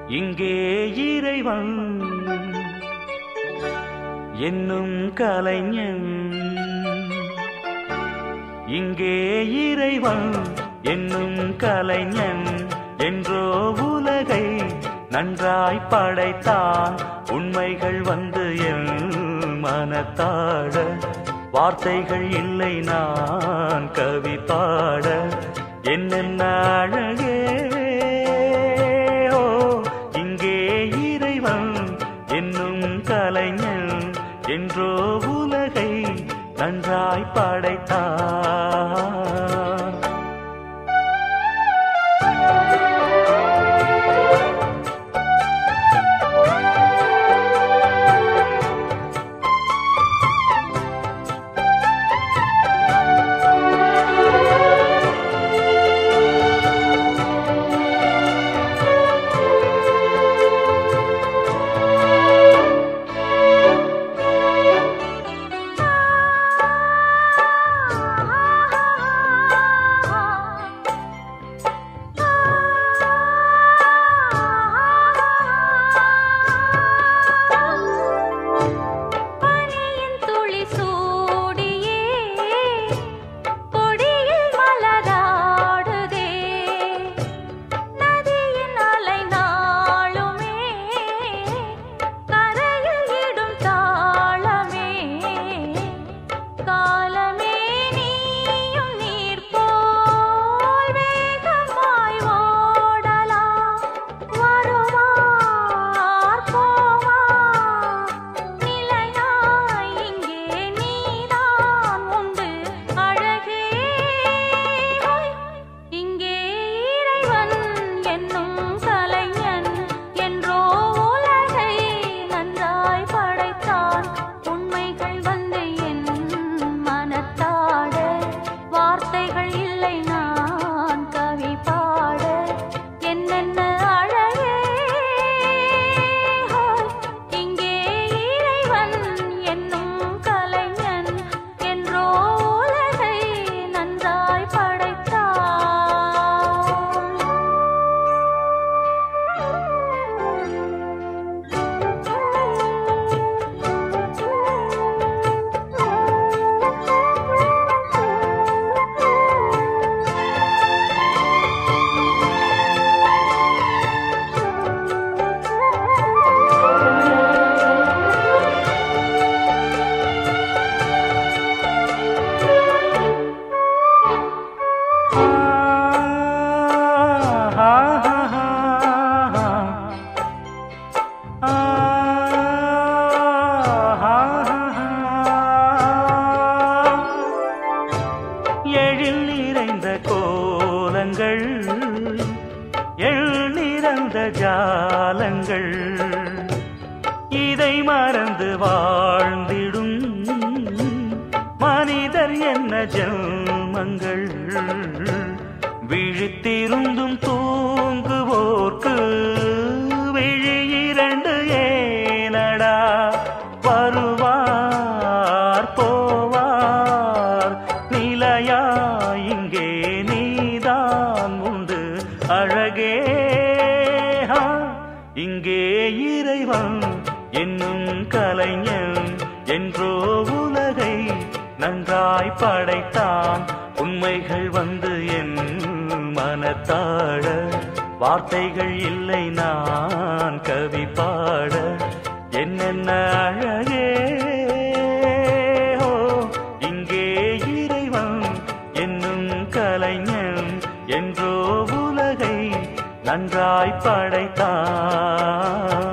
இங்கே இறைவன் என்னும் கலைஞன் இங்கே இறைவன் என்னும் கலைஞன் என்றோ உலகை நன்றாய் படைத்தான் உண்மைகள் வந்து என் மனத்தாட வார்த்தைகள் இல்லை நான் கவி பாட என்னென்ன அழகே ஓ இங்கே இறைவன் என்னும் கலைஞன் என்றோ உலகை நன்றாய் படைத்தான் பனியின் துளி சூடியே கொடியில் மலராடுதே நதியின் அலை நாளுமே கரையில் இடும் தாளமே காலமே நீயும் நீர் போல் வேகமாய் ஓடலாம் வருவார் போவார் நிலையாய் இங்கே நீதான் உண்டு அழகே இங்கே இறைவன் என்னும் கலைஞன் என்றோ உலகை நன்றாய் படைத்தான் உண்மைகள் வந்து என் மனத்தாட வார்த்தைகள் இல்லை நான் கவி பாட என்னென்ன அழகே இங்கே இறைவன் என்னும் கலைஞன் என்றோ உலகை நன்றாய் எழில் நிறைந்த கோலங்கள் எள் நிறந்த ஜாலங்கள் இதை மறந்து வாழ்ந்திடும் மனிதர் என்ன ஜென்மங்கள் விழித்திருந்தும் தூங்குவோர்க்கு விழி இரண்டு ஏனடா வருவார் போவார் நிலையா இங்கே நீதான் உண்டு அழகே ஆ, இங்கே இறைவன் என்னும் கலைஞன் என்றோ உலகை நன்றாய் படைத்தான் உண்மைகள் வந்து என் மனத்தாட வார்த்தைகள் இல்லை நான் கவி பாட என்னென்ன அழகே ஓ இங்கே இறைவன் என்னும் கலைஞன் என்றோ உலகை நன்றாய் படைத்தான்